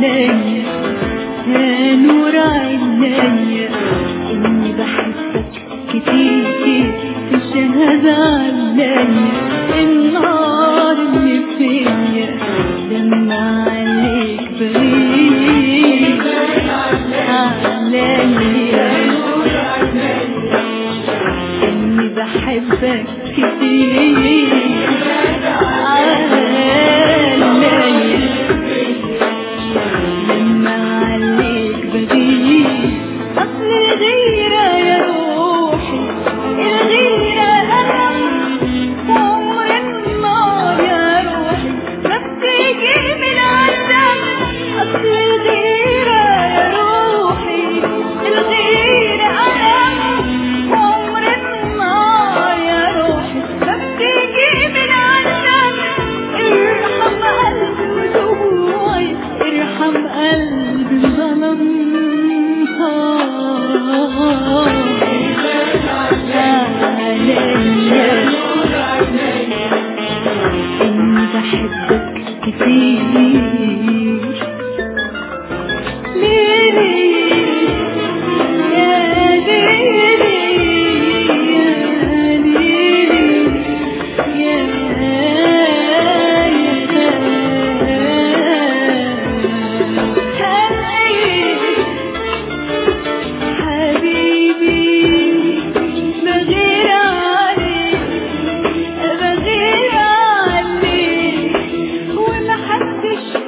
عليا يا نور عينيا اني بحبك كتير تشهد عليا النار اللي فيا لما عليك بعيد عليا اني بحبك كتير عليا لما عليك بغير اصل الغيرة يا روحي الغيرة ألم وعمر النار يا روحي ما بتيجي من عدم اصل الغيرة يا روحي الغيرة ألم وعمر النار يا روحي ما بتيجي من عدم ارحم قلبي ودموعي ارحم قلبي ظلمها إني بحبك كتير ليلي يا ليلي يا ليلي يا حبيبي بغير عليك بغير عليك ومحدش